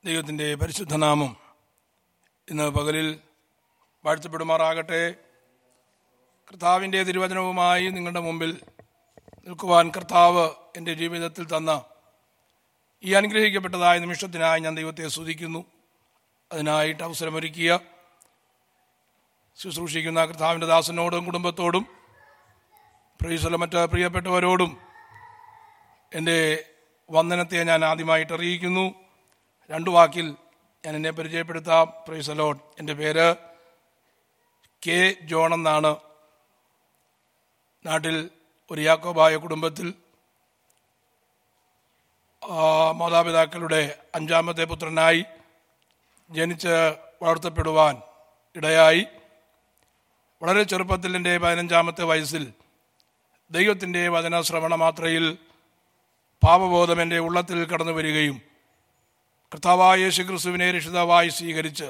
ദൈവത്തിൻ്റെ പരിശുദ്ധനാമം ഇന്ന് പകലിൽ വാഴ്ത്തപ്പെടുമാറാകട്ടെ കർത്താവിൻ്റെ തിരുവചനവുമായി നിങ്ങളുടെ മുമ്പിൽ നിൽക്കുവാൻ കർത്താവ് എൻ്റെ ജീവിതത്തിൽ തന്ന ഈ അനുഗ്രഹിക്കപ്പെട്ടതായ നിമിഷത്തിനായി ഞാൻ ദൈവത്തെ സ്തുതിക്കുന്നു അതിനായിട്ട് അവസരമൊരുക്കിയ ശുശ്രൂഷിക്കുന്ന കർത്താവിൻ്റെ ദാസനോടും കുടുംബത്തോടും പ്രൈസല മറ്റ് പ്രിയപ്പെട്ടവരോടും എൻ്റെ വന്ദനത്തെ ഞാൻ ആദ്യമായിട്ട് അറിയിക്കുന്നു രണ്ടു വാക്കിൽ ഞാൻ എന്നെ പരിചയപ്പെടുത്താം പ്രൈസലോൺ എൻ്റെ പേര് കെ ജോൺ എന്നാണ് നാട്ടിൽ ഒരു യാക്കോബായ കുടുംബത്തിൽ ആ, മാതാപിതാക്കളുടെ അഞ്ചാമത്തെ പുത്രനായി ജനിച്ച് വളർത്തപ്പെടുവാൻ ഇടയായി വളരെ ചെറുപ്പത്തിൽ എൻ്റെ പതിനഞ്ചാമത്തെ വയസ്സിൽ ദൈവത്തിൻ്റെ വചന ശ്രവണ മാത്രയിൽ പാപബോധം എൻ്റെ ഉള്ളത്തിൽ കടന്നു വരികയും കർത്താവായ യേശു ക്രിസ്തുവിനെ രക്ഷിതാവായി സ്വീകരിച്ച്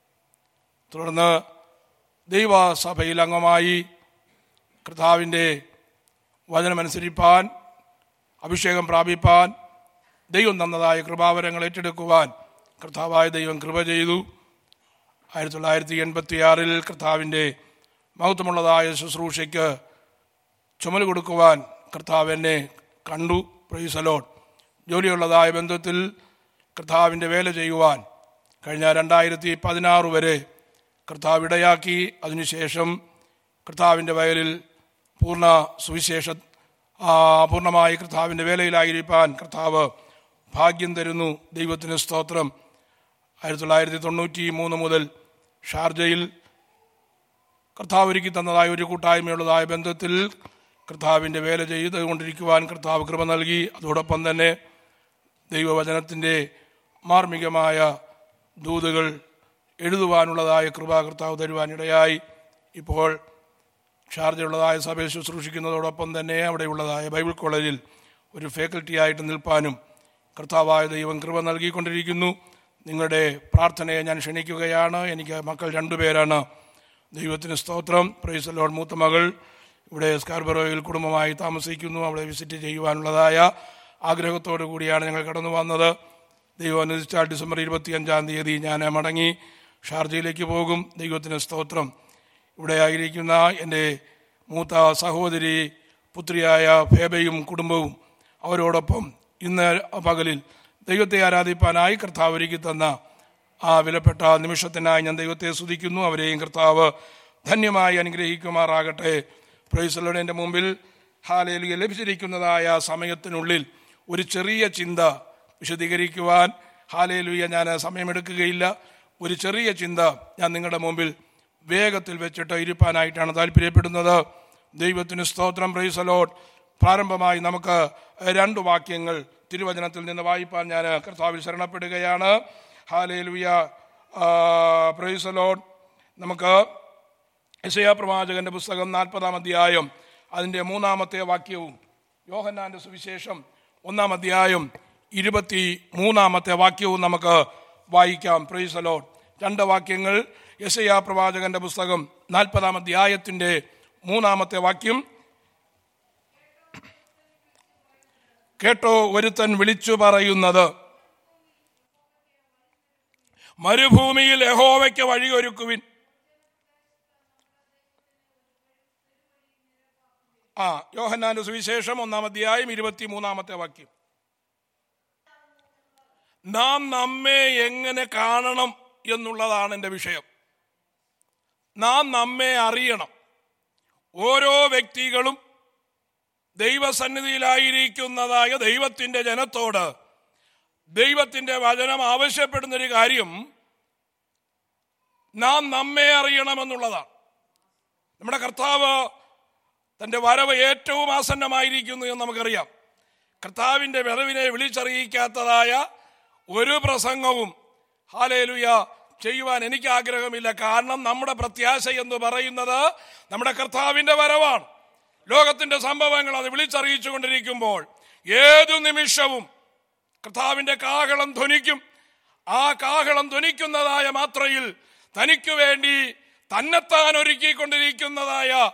തുടർന്ന് ദൈവസഭയിൽ അംഗമായി കർത്താവിൻ്റെ വചനമനുസരിപ്പാൻ അഭിഷേകം പ്രാപിപ്പാൻ ദൈവം തന്നതായ കൃപാവരങ്ങൾ ഏറ്റെടുക്കുവാൻ കർത്താവായ ദൈവം കൃപ ചെയ്തു ആയിരത്തി തൊള്ളായിരത്തി എൺപത്തി ആറിൽ കർത്താവിൻ്റെ മഹത്വമുള്ളതായ ശുശ്രൂഷയ്ക്ക് ചുമൽ കൊടുക്കുവാൻ കർത്താവ് എന്നെ കണ്ടു പ്രൈസലോൺ ജോലിയുള്ളതായ ബന്ധത്തിൽ കർത്താവിൻ്റെ വേല ചെയ്യുവാൻ കഴിഞ്ഞ രണ്ടായിരത്തി പതിനാറ് വരെ കർത്താവ് ഇടയാക്കി അതിനുശേഷം കർത്താവിൻ്റെ വയലിൽ പൂർണ്ണ സുവിശേഷ ആ, പൂർണ്ണമായി കർത്താവിൻ്റെ വേലയിലായിരിക്കാൻ കർത്താവ് ഭാഗ്യം തരുന്നു ദൈവത്തിന് സ്തോത്രം ആയിരത്തി തൊള്ളായിരത്തി തൊണ്ണൂറ്റി മൂന്ന് മുതൽ ഷാർജയിൽ കർത്താവ് ഒരുക്കി തന്നതായ ഒരു കൂട്ടായ്മയുള്ളതായ ബന്ധത്തിൽ കർത്താവിൻ്റെ വേല ചെയ്തുകൊണ്ടിരിക്കുവാൻ കർത്താവ് കൃപ നൽകി അതോടൊപ്പം തന്നെ ദൈവവചനത്തിൻ്റെ മാർമികമായ ദൂതുകൾ എഴുതുവാനുള്ളതായ കൃപ കർത്താവ് തരുവാനിടയായി ഇപ്പോൾ ഷാർജയുള്ളതായ സഭയിൽ ശുശ്രൂഷിക്കുന്നതോടൊപ്പം തന്നെ അവിടെയുള്ളതായ ബൈബിൾ കോളേജിൽ ഒരു ഫാക്കൽറ്റിയായിട്ട് നിൽപ്പാനും കർത്താവായ ദൈവം കൃപ നൽകിക്കൊണ്ടിരിക്കുന്നു നിങ്ങളുടെ പ്രാർത്ഥനയെ ഞാൻ ക്ഷണിക്കുകയാണ് എനിക്ക് മക്കൾ രണ്ടുപേരാണ് ദൈവത്തിന് സ്തോത്രം പ്രൈസ് ലോഡ് മൂത്ത മകൾ ഇവിടെ സ്കാർബറോയിൽ കുടുംബമായി താമസിക്കുന്നു അവിടെ വിസിറ്റ് ചെയ്യുവാനുള്ളതായ ആഗ്രഹത്തോടു കൂടിയാണ് ഞങ്ങൾ കടന്നു വന്നത് ദൈവം അനുവദിച്ചാൽ ഡിസംബർ ഇരുപത്തിയഞ്ചാം തീയതി ഞാൻ മടങ്ങി ഷാർജയിലേക്ക് പോകും ദൈവത്തിന് സ്തോത്രം ഇവിടെ ആയിരിക്കുന്ന എൻ്റെ മൂത്ത സഹോദരി പുത്രിയായ ഫേബയും കുടുംബവും അവരോടൊപ്പം ഇന്ന് പകലിൽ ദൈവത്തെ ആരാധിപ്പാനായി കർത്താവ് ഒരുക്കി തന്ന ആ വിലപ്പെട്ട നിമിഷത്തിനായി ഞാൻ ദൈവത്തെ സ്തുതിക്കുന്നു അവരെയും കർത്താവ് ധന്യമായി അനുഗ്രഹിക്കുമാറാകട്ടെ പ്രൈസലോടെ മുമ്പിൽ ഹാലയിലുക ലഭിച്ചിരിക്കുന്നതായ സമയത്തിനുള്ളിൽ ഒരു ചെറിയ ചിന്ത വിശദീകരിക്കുവാൻ ഹാലയിലുയ ഞാൻ സമയമെടുക്കുകയില്ല ഒരു ചെറിയ ചിന്ത ഞാൻ നിങ്ങളുടെ മുമ്പിൽ വേഗത്തിൽ വെച്ചിട്ട് ഇരിപ്പാനായിട്ടാണ് താല്പര്യപ്പെടുന്നത് ദൈവത്തിന് സ്തോത്രം പ്രൈസലോട്ട് പ്രാരംഭമായി നമുക്ക് രണ്ട് വാക്യങ്ങൾ തിരുവചനത്തിൽ നിന്ന് വായിപ്പാൻ ഞാൻ കർത്താവിൽ ശരണപ്പെടുകയാണ് ഹാലേലുയ പ്രൈസലോട്ട് നമുക്ക് യശയാ പ്രവാചകന്റെ പുസ്തകം നാൽപ്പതാം അധ്യായം അതിൻ്റെ മൂന്നാമത്തെ വാക്യവും യോഹന്നാന്റെ സുവിശേഷം ഒന്നാം അധ്യായം ഇരുപത്തി മൂന്നാമത്തെ വാക്യവും നമുക്ക് വായിക്കാം പ്രൈസലോട്ട് രണ്ട് വാക്യങ്ങൾ യശയാ പ്രവാചകന്റെ പുസ്തകം നാൽപ്പതാം അധ്യായത്തിന്റെ മൂന്നാമത്തെ വാക്യം കേട്ടോ ഒരുത്തൻ വിളിച്ചു പറയുന്നത് മരുഭൂമിയിൽ യഹോവയ്ക്ക് വഴിയൊരുക്കുവിൻ ആ യോഹന്നാന്റെ സുവിശേഷം ഒന്നാം അധ്യായം ഇരുപത്തി മൂന്നാമത്തെ വാക്യം നാം നമ്മെ എങ്ങനെ കാണണം എന്നുള്ളതാണ് എൻ്റെ വിഷയം നാം നമ്മെ അറിയണം ഓരോ വ്യക്തികളും ദൈവസന്നിധിയിലായിരിക്കുന്നതായ ദൈവത്തിൻ്റെ ജനത്തോട് ദൈവത്തിൻ്റെ വചനം ആവശ്യപ്പെടുന്നൊരു കാര്യം നാം നമ്മെ അറിയണമെന്നുള്ളതാണ് നമ്മുടെ കർത്താവ് തൻ്റെ വരവ് ഏറ്റവും ആസന്നമായിരിക്കുന്നു എന്ന് നമുക്കറിയാം കർത്താവിൻ്റെ വരവിനെ വിളിച്ചറിയിക്കാത്തതായ ഒരു പ്രസംഗവും ഹാലേലുയ ചെയ്യുവാൻ എനിക്ക് ആഗ്രഹമില്ല കാരണം നമ്മുടെ പ്രത്യാശ എന്ന് പറയുന്നത് നമ്മുടെ കർത്താവിൻ്റെ വരവാണ് ലോകത്തിന്റെ സംഭവങ്ങൾ അത് വിളിച്ചറിയിച്ചു കൊണ്ടിരിക്കുമ്പോൾ ഏതു നിമിഷവും കർത്താവിന്റെ കാഹളം ധ്വനിക്കും ആ കാഹളം ധ്വനിക്കുന്നതായ മാത്രയിൽ തനിക്ക് വേണ്ടി തന്നെത്താൻ ഒരുക്കിക്കൊണ്ടിരിക്കുന്നതായ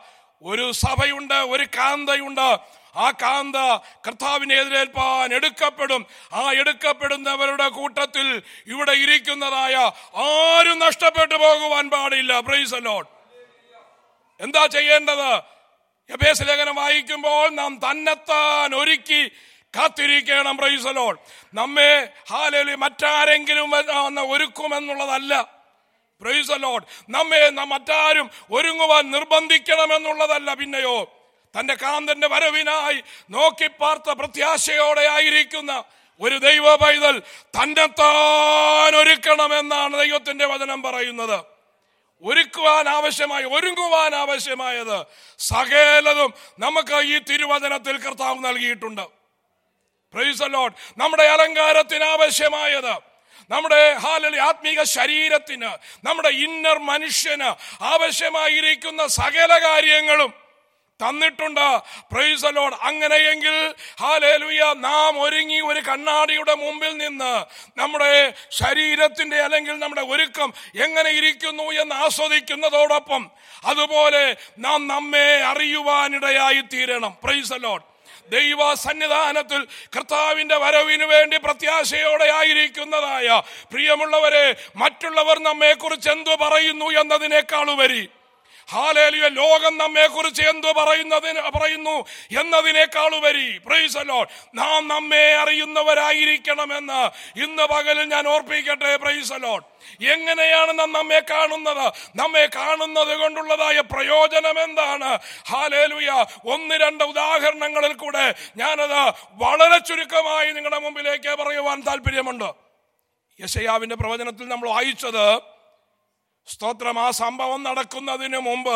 ഒരു സഭയുണ്ട് ഒരു കാന്തയുണ്ട് ആ കാന്ത കർത്താവിനെ എതിരേൽപ്പാൻ എടുക്കപ്പെടും ആ എടുക്കപ്പെടുന്നവരുടെ കൂട്ടത്തിൽ ഇവിടെ ഇരിക്കുന്നതായ ആരും നഷ്ടപ്പെട്ടു പോകുവാൻ പാടില്ല പ്രൈസ് അലോട്ട് എന്താ ചെയ്യേണ്ടത് എബേസ് ലേഖനം വായിക്കുമ്പോൾ നാം തന്നെത്താൻ ഒരുക്കി കാത്തിരിക്കണം പ്രൈസലോൾ നമ്മെ ഹാലലി മറ്റാരെങ്കിലും വന്ന് ഒരുക്കുമെന്നുള്ളതല്ല പ്രൈസലോഡ് നമ്മെ ന- മറ്റാരും ഒരുങ്ങുവാൻ നിർബന്ധിക്കണമെന്നുള്ളതല്ല പിന്നെയോ തന്റെ കാന്തന്റെ വരവിനായി നോക്കി പാർത്ത പ്രത്യാശയോടെ ആയിരിക്കുന്ന ഒരു ദൈവ പൈതൽ തന്നെത്താൻ ഒരുക്കണമെന്നാണ് ദൈവത്തിന്റെ വചനം പറയുന്നത് ഒരുക്കുവാൻ ആവശ്യമായ ഒരുങ്ങുവാൻ ആവശ്യമായത് സകലതും നമുക്ക് ഈ തിരുവചനത്തിൽ കർത്താവ് നൽകിയിട്ടുണ്ട് പ്രൈസ് ലോഡ് നമ്മുടെ അലങ്കാരത്തിന് ആവശ്യമായത് നമ്മുടെ ഹാലലി ആത്മീക ശരീരത്തിന് നമ്മുടെ ഇന്നർ മനുഷ്യന് ആവശ്യമായിരിക്കുന്ന സകല കാര്യങ്ങളും തന്നിട്ടുണ്ട് പ്രൈസ് ലോഡ് അങ്ങനെയെങ്കിൽ ഹാലേലുയ നാം ഒരുങ്ങി ഒരു കണ്ണാടിയുടെ മുമ്പിൽ നിന്ന് നമ്മുടെ ശരീരത്തിന്റെ അല്ലെങ്കിൽ നമ്മുടെ ഒരുക്കം എങ്ങനെ ഇരിക്കുന്നു എന്ന് ആസ്വദിക്കുന്നതോടൊപ്പം അതുപോലെ നാം നമ്മെ അറിയുവാനിടയായി തീരണം പ്രൈസ് ലോഡ് ദൈവ സന്നിധാനത്തിൽ കർത്താവിന്റെ വരവിന് വേണ്ടി പ്രത്യാശയോടെ ആയിരിക്കുന്നതായ പ്രിയമുള്ളവരെ മറ്റുള്ളവർ നമ്മെ കുറിച്ച് എന്തു പറയുന്നു എന്നതിനേക്കാളുപരി ഹാലേലിയ ലോകം നമ്മെ കുറിച്ച് എന്തു പറയുന്നതിന് പറയുന്നു എന്നതിനേക്കാളുപരി പ്രൈസ് അലോൺ നാം നമ്മെ അറിയുന്നവരായിരിക്കണമെന്ന് ഇന്ന് പകലിൽ ഞാൻ ഓർപ്പിക്കട്ടെ പ്രൈസ് അലോൺ എങ്ങനെയാണ് നാം നമ്മെ കാണുന്നത് നമ്മെ കാണുന്നത് കൊണ്ടുള്ളതായ പ്രയോജനം എന്താണ് ഹാലേലുയ ഒന്ന് രണ്ട് ഉദാഹരണങ്ങളിൽ കൂടെ ഞാനത് വളരെ ചുരുക്കമായി നിങ്ങളുടെ മുമ്പിലേക്ക് പറയുവാൻ താല്പര്യമുണ്ട് യശയാവിന്റെ പ്രവചനത്തിൽ നമ്മൾ വായിച്ചത് സ്തോത്രം ആ സംഭവം നടക്കുന്നതിന് മുമ്പ്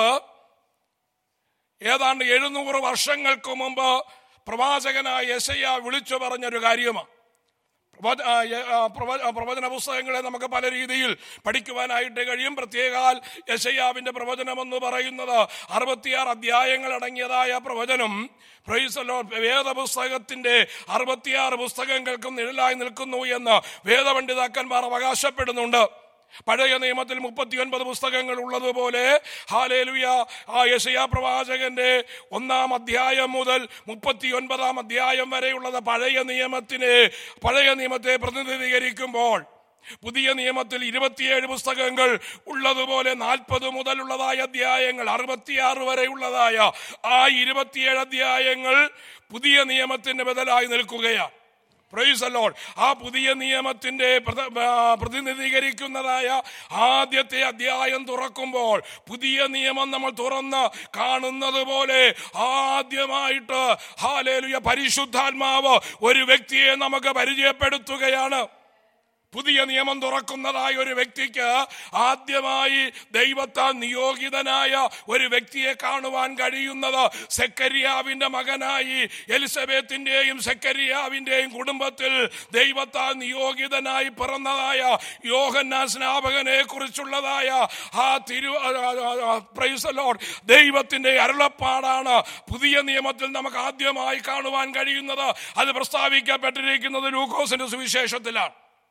ഏതാണ്ട് എഴുന്നൂറ് വർഷങ്ങൾക്ക് മുമ്പ് പ്രവാചകനായ യശയ്യ വിളിച്ചു പറഞ്ഞൊരു കാര്യമാണ് പ്രവച- ആ, യ- ആ, പ്രവ- ആ, പ്രവചന പുസ്തകങ്ങളെ നമുക്ക് പല രീതിയിൽ പഠിക്കുവാനായിട്ട് കഴിയും പ്രത്യേകാൽ യശയ്യാവിന്റെ പ്രവചനം എന്ന് പറയുന്നത് അറുപത്തിയാറ് അധ്യായങ്ങൾ അടങ്ങിയതായ പ്രവചനം പ്രൈസലോ വേദപുസ്തകത്തിന്റെ അറുപത്തിയാറ് പുസ്തകങ്ങൾക്കും നിഴലായി നിൽക്കുന്നു എന്ന് വേദപണ്ഡിതാക്കന്മാർ അവകാശപ്പെടുന്നുണ്ട് പഴയ നിയമത്തിൽ മുപ്പത്തിയൊൻപത് പുസ്തകങ്ങൾ ഉള്ളതുപോലെ ഹാലേലുയ ആ യശയാ പ്രവാചകന്റെ ഒന്നാം അധ്യായം മുതൽ മുപ്പത്തിയൊൻപതാം അധ്യായം വരെയുള്ളത് പഴയ നിയമത്തിനെ പഴയ നിയമത്തെ പ്രതിനിധീകരിക്കുമ്പോൾ പുതിയ നിയമത്തിൽ ഇരുപത്തിയേഴ് പുസ്തകങ്ങൾ ഉള്ളതുപോലെ നാൽപ്പത് മുതലുള്ളതായ അധ്യായങ്ങൾ അറുപത്തിയാറ് വരെയുള്ളതായ ആ ഇരുപത്തിയേഴ് അധ്യായങ്ങൾ പുതിയ നിയമത്തിന്റെ ബദലായി നിൽക്കുകയാണ് പ്രൈസ് അലോൺ ആ പുതിയ നിയമത്തിന്റെ പ്രത- ആ, പ്രതിനിധീകരിക്കുന്നതായ ആദ്യത്തെ അധ്യായം തുറക്കുമ്പോൾ പുതിയ നിയമം നമ്മൾ തുറന്ന് കാണുന്നത് പോലെ ആദ്യമായിട്ട് ഹാലേലുയ പരിശുദ്ധാത്മാവ് ഒരു വ്യക്തിയെ നമുക്ക് പരിചയപ്പെടുത്തുകയാണ് പുതിയ നിയമം തുറക്കുന്നതായ ഒരു വ്യക്തിക്ക് ആദ്യമായി ദൈവത്താൽ നിയോഗിതനായ ഒരു വ്യക്തിയെ കാണുവാൻ കഴിയുന്നത് സെക്കരിയാവിന്റെ മകനായി എലിസബത്തിന്റെയും സെക്കരിയാവിന്റെയും കുടുംബത്തിൽ ദൈവത്താൽ നിയോഗിതനായി പിറന്നതായ യോഹന്നാ സ്നാപകനെ കുറിച്ചുള്ളതായ ആ തിരു പ്രൈസലോഡ് ദൈവത്തിന്റെ അരുളപ്പാടാണ് പുതിയ നിയമത്തിൽ നമുക്ക് ആദ്യമായി കാണുവാൻ കഴിയുന്നത് അത് പ്രസ്താവിക്കപ്പെട്ടിരിക്കുന്നത് ലൂക്കോസിന്റെ സുവിശേഷത്തിലാണ്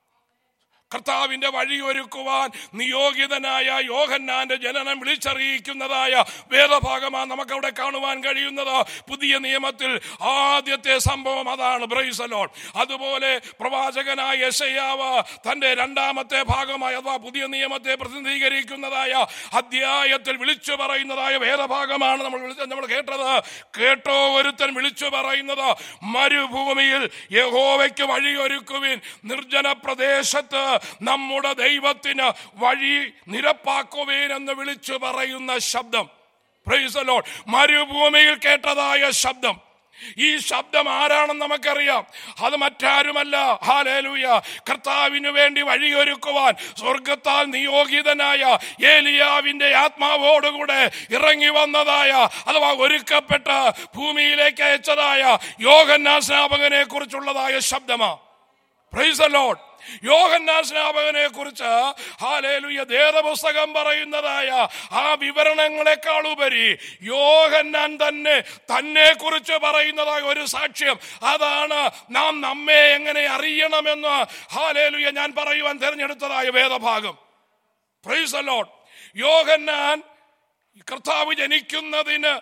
കർത്താവിന്റെ വഴിയൊരുക്കുവാൻ നിയോഗിതനായ യോഹന്നാന്റെ ജനനം വിളിച്ചറിയിക്കുന്നതായ വേദഭാഗമാണ് നമുക്കവിടെ കാണുവാൻ കഴിയുന്നത് പുതിയ നിയമത്തിൽ ആദ്യത്തെ സംഭവം അതാണ് ബ്രൈസലോൺ അതുപോലെ പ്രവാചകനായ യശയാവ് തന്റെ രണ്ടാമത്തെ ഭാഗമായി അഥവാ പുതിയ നിയമത്തെ പ്രതിനിധീകരിക്കുന്നതായ അധ്യായത്തിൽ വിളിച്ചു പറയുന്നതായ വേദഭാഗമാണ് നമ്മൾ വിളിച്ച- നമ്മൾ കേട്ടത് കേട്ടോ ഒരുത്തൻ വിളിച്ചു പറയുന്നത് മരുഭൂമിയിൽ യഹോവയ്ക്ക് വഴിയൊരുക്കുവിൻ നിർജ്ജന പ്രദേശത്ത് നമ്മുടെ ദൈവത്തിന് വഴി നിരപ്പാക്കുവേൻ എന്ന് വിളിച്ചു പറയുന്ന ശബ്ദം Praise the Lord. മരുഭൂമിയിൽ കേട്ടതായ ശബ്ദം ഈ ശബ്ദം ആരാണെന്ന് നമുക്കറിയാം അത് മറ്റാരുമല്ല ഹാലേലൂയ കർത്താവിന് വേണ്ടി വഴിയൊരുക്കുവാൻ സ്വർഗത്താൽ നിയോഗിതനായ ഏലിയാവിന്റെ ആത്മാവോടുകൂടെ ഇറങ്ങി വന്നതായ അഥവാ ഒരുക്കപ്പെട്ട ഭൂമിയിലേക്ക് അയച്ചതായ യോഹന്നാ സ്നാപകനെ കുറിച്ചുള്ളതായ ശബ്ദമാ പ്രൈസ് ലോഡ് യോഹന്നാ സ്നാപകനെ കുറിച്ച് ഹാലേലുയ വേദപുസ്തകം പറയുന്നതായ ആ വിവരണങ്ങളെക്കാൾ ഉപരി യോഹന്നാൻ തന്നെ തന്നെ കുറിച്ച് പറയുന്നതായ ഒരു സാക്ഷ്യം അതാണ് നാം നമ്മെ എങ്ങനെ അറിയണമെന്ന് ഹാലേലുയ ഞാൻ പറയുവാൻ തിരഞ്ഞെടുത്തതായ വേദഭാഗം പ്രൈസ് ലോഡ് യോഹന്നാൻ കർത്താവ് ജനിക്കുന്നതിന്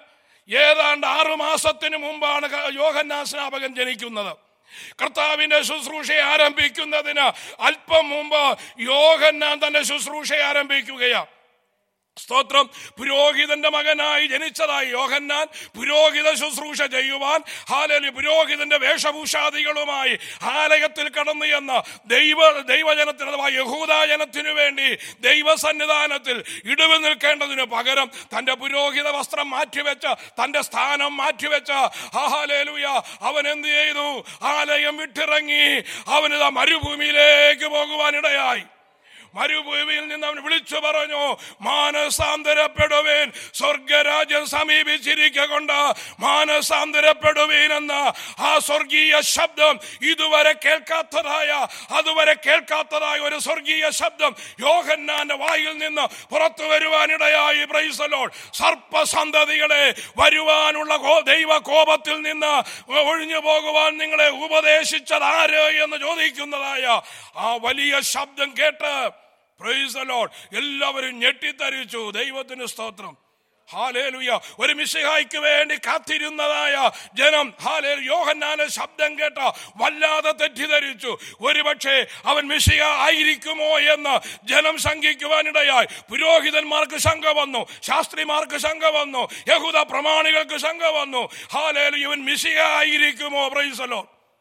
ഏതാണ്ട് ആറു മാസത്തിന് മുമ്പാണ് ക- യോഹന്നാൻ സ്നാപകൻ ജനിക്കുന്നത് കർത്താവിന്റെ ശുശ്രൂഷ ആരംഭിക്കുന്നതിന് അല്പം മുമ്പ് യോഹന്നാൻ തന്റെ ശുശ്രൂഷ ആരംഭിക്കുകയാണ് സ്തോത്രം പുരോഹിതന്റെ മകനായി ജനിച്ചതായി യോഹന്നാൻ പുരോഹിത ശുശ്രൂഷ ചെയ്യുവാൻ ഹാലലി പുരോഹിതന്റെ വേഷഭൂഷാദികളുമായി ആലയത്തിൽ കടന്നു എന്ന ദൈവ ദൈവജനത്തിന് അഥവാ യഹൂദാജനത്തിനു വേണ്ടി ദൈവസന്നിധാനത്തിൽ ഇടിവ് നിൽക്കേണ്ടതിന് പകരം തന്റെ പുരോഹിത വസ്ത്രം മാറ്റിവെച്ച് തന്റെ സ്ഥാനം മാറ്റിവെച്ച് ഹാലേലുയ അവൻ എന്ത് ചെയ്തു ആലയം വിട്ടിറങ്ങി അവനിതാ മരുഭൂമിയിലേക്ക് പോകുവാനിടയായി മരുഭൂമിയിൽ നിന്ന് അവൻ വിളിച്ചു പറഞ്ഞു മാനസാന്തരപ്പെടുവേൻ സ്വർഗരാജ്യം സമീപിച്ചിരിക്കൊണ്ട് മാനസാന്തരപ്പെടുവേൻ എന്ന ആ സ്വർഗീയ ശബ്ദം ഇതുവരെ കേൾക്കാത്തതായ അതുവരെ കേൾക്കാത്തതായ ഒരു സ്വർഗീയ ശബ്ദം യോഹന്നാന്റെ വായിൽ നിന്ന് പുറത്തു വരുവാനിടയായി പ്രൈസലോൾ സർപ്പസന്തതികളെ വരുവാനുള്ള കോ- ദൈവ കോപത്തിൽ നിന്ന് ഒഴിഞ്ഞു പോകുവാൻ നിങ്ങളെ ഉപദേശിച്ചത് ആര് എന്ന് ചോദിക്കുന്നതായ ആ വലിയ ശബ്ദം കേട്ട് പ്രൈസ് the Lord. എല്ലാവരും ഞെട്ടിത്തരിച്ചു ദൈവത്തിന് സ്തോത്രം ഹാലേലുയ ഒരു മിശിഹായ്ക്ക് വേണ്ടി കാത്തിരുന്നതായ ജനം ഹാലേ യോഹന്നാന്റെ ശബ്ദം കേട്ട വല്ലാതെ തെറ്റിദ്ധരിച്ചു ഒരുപക്ഷെ അവൻ മിശിഹ ആയിരിക്കുമോ എന്ന് ജനം ശങ്കിക്കുവാനിടയായി പുരോഹിതന്മാർക്ക് ശങ്ക വന്നു ശാസ്ത്രിമാർക്ക് ശങ്ക വന്നു യഹൂദ പ്രമാണികൾക്ക് ശങ്ക വന്നു ഹാലേലു ഇവൻ മിശിഹ ആയിരിക്കുമോ പ്രൈസലോ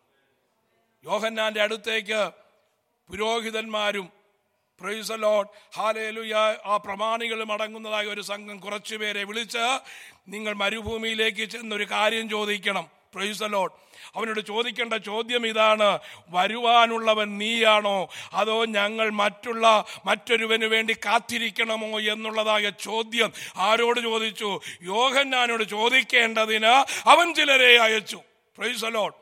യോഹന്നാന്റെ അടുത്തേക്ക് പുരോഹിതന്മാരും പ്രൈസ് ലോഡ് ഹാലേലുയ ആ പ്രമാണികളും അടങ്ങുന്നതായ ഒരു സംഘം കുറച്ചുപേരെ വിളിച്ച് നിങ്ങൾ മരുഭൂമിയിലേക്ക് ചെന്നൊരു കാര്യം ചോദിക്കണം പ്രൈസ് ലോഡ് അവനോട് ചോദിക്കേണ്ട ചോദ്യം ഇതാണ് വരുവാനുള്ളവൻ നീയാണോ അതോ ഞങ്ങൾ മറ്റുള്ള മറ്റൊരുവന് വേണ്ടി കാത്തിരിക്കണമോ എന്നുള്ളതായ ചോദ്യം ആരോട് ചോദിച്ചു യോഹന്നാനോട് ചോദിക്കേണ്ടതിന് അവൻ ചിലരെ അയച്ചു പ്രൈസ് ലോഡ്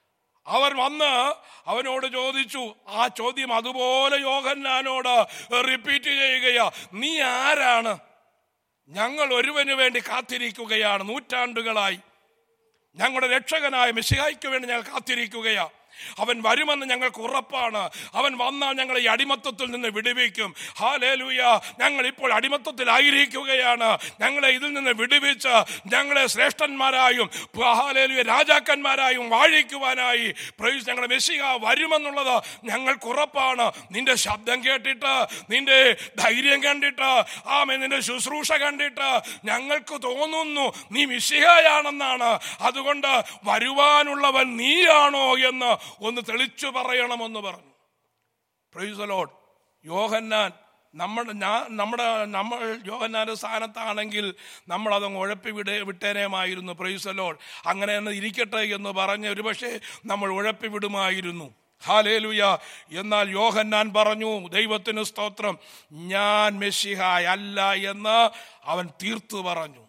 അവർ വന്ന് അവനോട് ചോദിച്ചു ആ ചോദ്യം അതുപോലെ യോഹന്നാനോട് റിപ്പീറ്റ് ചെയ്യുകയാ നീ ആരാണ് ഞങ്ങൾ ഒരുവന് വേണ്ടി കാത്തിരിക്കുകയാണ് നൂറ്റാണ്ടുകളായി ഞങ്ങളുടെ രക്ഷകനായ മിശിഹായ്ക്ക് വേണ്ടി ഞങ്ങൾ കാത്തിരിക്കുകയാ അവൻ വരുമെന്ന് ഞങ്ങൾക്ക് ഉറപ്പാണ് അവൻ വന്നാൽ ഞങ്ങളെ ഈ അടിമത്തത്തിൽ നിന്ന് വിടുവിക്കും ഹാലേലൂയ ഞങ്ങൾ ഇപ്പോൾ അടിമത്തത്തിലായിരിക്കുകയാണ് ഞങ്ങളെ ഇതിൽ നിന്ന് വിടുവിച്ച് ഞങ്ങളെ ശ്രേഷ്ഠന്മാരായും ഹാലേലൂയ രാജാക്കന്മാരായും വാഴിക്കുവാനായി പ്രൈസ് ഞങ്ങളുടെ മെസ്സിഹ വരുമെന്നുള്ളത് ഞങ്ങൾക്ക് ഉറപ്പാണ് നിന്റെ ശബ്ദം കേട്ടിട്ട് നിന്റെ ധൈര്യം കണ്ടിട്ട് ആമേ നിന്റെ ശുശ്രൂഷ കണ്ടിട്ട് ഞങ്ങൾക്ക് തോന്നുന്നു നീ മിശിഹയാണെന്നാണ് അതുകൊണ്ട് വരുവാനുള്ളവൻ നീയാണോ എന്ന് ഒന്ന് തെളിച്ചു പറയണമെന്ന് പറഞ്ഞു പ്രൈസ് ലോഡ് യോഹന്നാൻ നമ്മുടെ ഞാൻ നമ്മുടെ നമ്മൾ യോഹന്നാന്റെ സ്ഥാനത്താണെങ്കിൽ നമ്മൾ അതങ്ങ് ഉഴപ്പി വിട വിട്ടേനേമായിരുന്നു പ്രൈസ് ലോഡ് അങ്ങനെ തന്നെ ഇരിക്കട്ടെ എന്ന് പറഞ്ഞ് ഒരുപക്ഷെ നമ്മൾ ഉഴപ്പി വിടുമായിരുന്നു ഹാലേലുയ എന്നാൽ യോഹന്നാൻ പറഞ്ഞു ദൈവത്തിന് സ്തോത്രം ഞാൻ മെസ്സിഹായ് അല്ല എന്ന് അവൻ തീർത്തു പറഞ്ഞു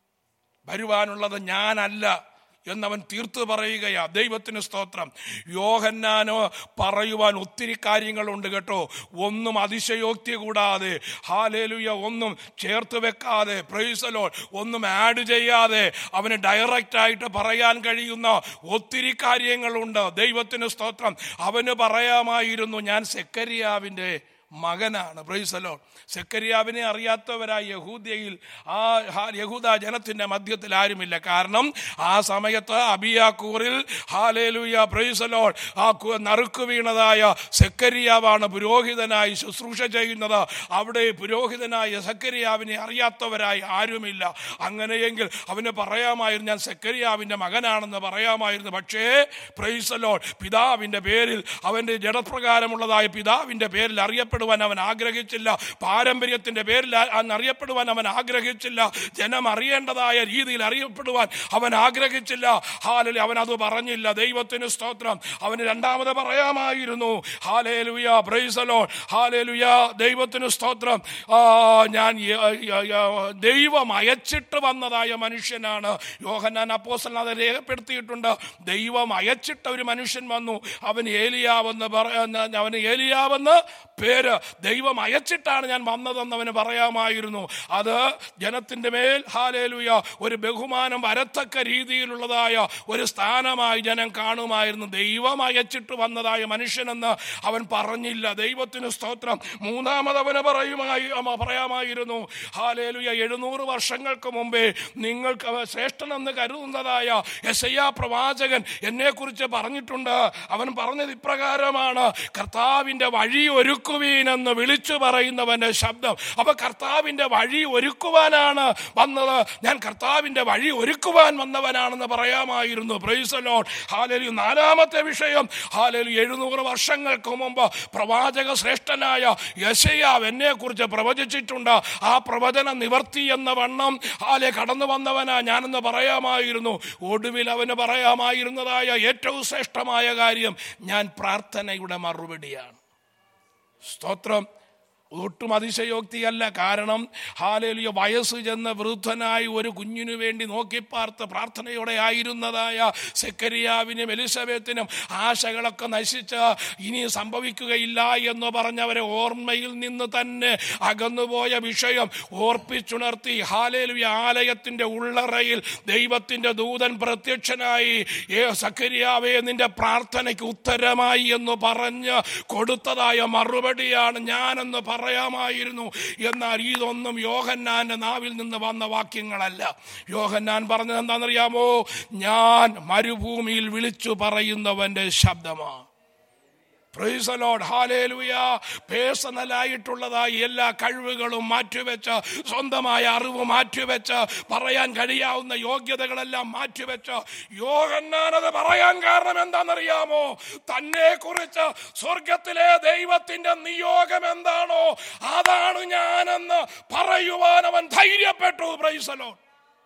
വരുവാനുള്ളത് ഞാനല്ല എന്നവൻ തീർത്തു പറയുകയാ ദൈവത്തിന് സ്തോത്രം യോഹന്നാനോ പറയുവാൻ ഒത്തിരി കാര്യങ്ങളുണ്ട് കേട്ടോ ഒന്നും അതിശയോക്തി കൂടാതെ ഹാലേലുയ ഒന്നും ചേർത്ത് വെക്കാതെ പ്രൈസലോ ഒന്നും ആഡ് ചെയ്യാതെ അവന് ഡയറക്റ്റ് ആയിട്ട് പറയാൻ കഴിയുന്ന ഒത്തിരി കാര്യങ്ങളുണ്ട് ദൈവത്തിന് സ്തോത്രം അവന് പറയാമായിരുന്നു ഞാൻ സെക്കരിയാവിൻ്റെ മകനാണ് പ്രൈസലോ സെക്കരിയാവിനെ അറിയാത്തവരായ യഹൂദ്യയിൽ ആ ഹാ- യഹൂദ ജനത്തിന്റെ മധ്യത്തിൽ ആരുമില്ല കാരണം ആ സമയത്ത് അബിയാക്കൂറിൽ ഹാലേലുയ പ്രൈസലോ ആ കു- നറുക്ക് വീണതായ സെക്കരിയാവാണ് പുരോഹിതനായി ശുശ്രൂഷ ചെയ്യുന്നത് അവിടെ പുരോഹിതനായ സെക്കരിയാവിനെ അറിയാത്തവരായി ആരുമില്ല അങ്ങനെയെങ്കിൽ അവന് പറയാമായിരുന്നു ഞാൻ സെക്കരിയാവിന്റെ മകനാണെന്ന് പറയാമായിരുന്നു പക്ഷേ പ്രൈസലോ പിതാവിന്റെ പേരിൽ അവന്റെ ജഡപ്രകാരമുള്ളതായ പിതാവിന്റെ പേരിൽ അറിയപ്പെടുവാൻ അവൻ ആഗ്രഹിച്ചില്ല പാരമ്പര്യത്തിന്റെ പേരിൽ ആ- അന്ന് അറിയപ്പെടുവാൻ അവൻ ആഗ്രഹിച്ചില്ല ജനം അറിയേണ്ടതായ രീതിയിൽ അറിയപ്പെടുവാൻ അവൻ ആഗ്രഹിച്ചില്ല ഹാലലി അവൻ അത് പറഞ്ഞില്ല ദൈവത്തിന് സ്തോത്രം അവന് രണ്ടാമത് പറയാമായിരുന്നു ഹാലേലുയ ബ്രൈസലോ ഹാലേലുയ ദൈവത്തിന് സ്തോത്രം ആ, ഞാൻ യ- യ- യ- ദൈവം അയച്ചിട്ട് വന്നതായ മനുഷ്യനാണ് യോഹന്നാൻ അപ്പോസൽ അത് രേഖപ്പെടുത്തിയിട്ടുണ്ട് ദൈവം അയച്ചിട്ട ഒരു മനുഷ്യൻ വന്നു അവൻ ഏലിയാവെന്ന് പറ അവന് ഏലിയാവെന്ന് പേര് പേര് ദൈവം അയച്ചിട്ടാണ് ഞാൻ വന്നതെന്ന് അവന് പറയാമായിരുന്നു അത് ജനത്തിന്റെ മേൽ ഹാലേലുയ ഒരു ബഹുമാനം വരത്തക്ക രീതിയിലുള്ളതായ ഒരു സ്ഥാനമായി ജനം കാണുമായിരുന്നു ദൈവം അയച്ചിട്ട് വന്നതായ മനുഷ്യനെന്ന് അവൻ പറഞ്ഞില്ല ദൈവത്തിന് സ്തോത്രം മൂന്നാമത് അവന് പറയുമായി അമ- പറയാമായിരുന്നു ഹാലേലുയ എഴുന്നൂറ് വർഷങ്ങൾക്ക് മുമ്പേ നിങ്ങൾക്ക് അവ ശ്രേഷ്ഠനെന്ന് കരുതുന്നതായ യശയ്യ പ്രവാചകൻ എന്നെ കുറിച്ച് പറഞ്ഞിട്ടുണ്ട് അവൻ പറഞ്ഞത് ഇപ്രകാരമാണ് കർത്താവിന്റെ വഴി ഒരുക്കുവീനെന്ന് വിളിച്ചു പറയുന്നവന്റെ ശബ്ദം അപ്പൊ കർത്താവിന്റെ വഴി ഒരുക്കുവാനാണ് വന്നത് ഞാൻ കർത്താവിന്റെ വഴി ഒരുക്കുവാൻ വന്നവനാണെന്ന് പറയാമായിരുന്നു പ്രൈസലോൺ ഹാലലു നാലാമത്തെ വിഷയം ഹാലലു എഴുന്നൂറ് വർഷങ്ങൾക്ക് മുമ്പ് പ്രവാചക ശ്രേഷ്ഠനായ യശയാവ് എന്നെ കുറിച്ച് പ്രവചിച്ചിട്ടുണ്ട് ആ പ്രവചന നിവർത്തി എന്ന വണ്ണം ഹാലെ കടന്നു വന്നവനാ ഞാനെന്ന് പറയാമായിരുന്നു ഒടുവിൽ അവന് പറയാമായിരുന്നതായ ഏറ്റവും ശ്രേഷ്ഠമായ കാര്യം ഞാൻ പ്രാർത്ഥനയുടെ മറുപടിയാണ് സ്തോത്രം ഒട്ടും അതിശയോക്തിയല്ല കാരണം ഹാലേലിയ വയസ്സ് ചെന്ന വൃദ്ധനായി ഒരു കുഞ്ഞിനു വേണ്ടി നോക്കിപ്പാർത്ത് പ്രാർത്ഥനയോടെ ആയിരുന്നതായ സെക്കരിയാവിനും എലിസബത്തിനും ആശകളൊക്കെ നശിച്ച് ഇനി സംഭവിക്കുകയില്ല എന്ന് പറഞ്ഞവരെ ഓർമ്മയിൽ നിന്ന് തന്നെ അകന്നുപോയ വിഷയം ഓർപ്പിച്ചുണർത്തി ഹാലേലുയ ആലയത്തിന്റെ ഉള്ളറയിൽ ദൈവത്തിന്റെ ദൂതൻ പ്രത്യക്ഷനായി ഏ സക്കരിയാവേ നിന്റെ പ്രാർത്ഥനയ്ക്ക് ഉത്തരമായി എന്ന് പറഞ്ഞ് കൊടുത്തതായ മറുപടിയാണ് ഞാനെന്ന് പറയാമായിരുന്നു എന്നാൽ ഇതൊന്നും യോഹന്നാന്റെ നാവിൽ നിന്ന് വന്ന വാക്യങ്ങളല്ല യോഹന്നാൻ പറഞ്ഞത് എന്താണെന്നറിയാമോ ഞാൻ മരുഭൂമിയിൽ വിളിച്ചു പറയുന്നവന്റെ ശബ്ദമാണ് പ്രൈസ് ലോഡ് ഹാലേലുയ പേഴ്സണലായിട്ടുള്ളതായി എല്ലാ കഴിവുകളും മാറ്റിവെച്ച് സ്വന്തമായ അറിവ് മാറ്റിവെച്ച് പറയാൻ കഴിയാവുന്ന യോഗ്യതകളെല്ലാം മാറ്റിവെച്ച് യോഹന്നാനത് പറയാൻ കാരണം എന്താണെന്നറിയാമോ തന്നെ കുറിച്ച് സ്വർഗത്തിലെ ദൈവത്തിന്റെ നിയോഗം എന്താണോ അതാണ് ഞാനെന്ന് പറയുവാൻ അവൻ ധൈര്യപ്പെട്ടു പ്രൈസ് ലോഡ്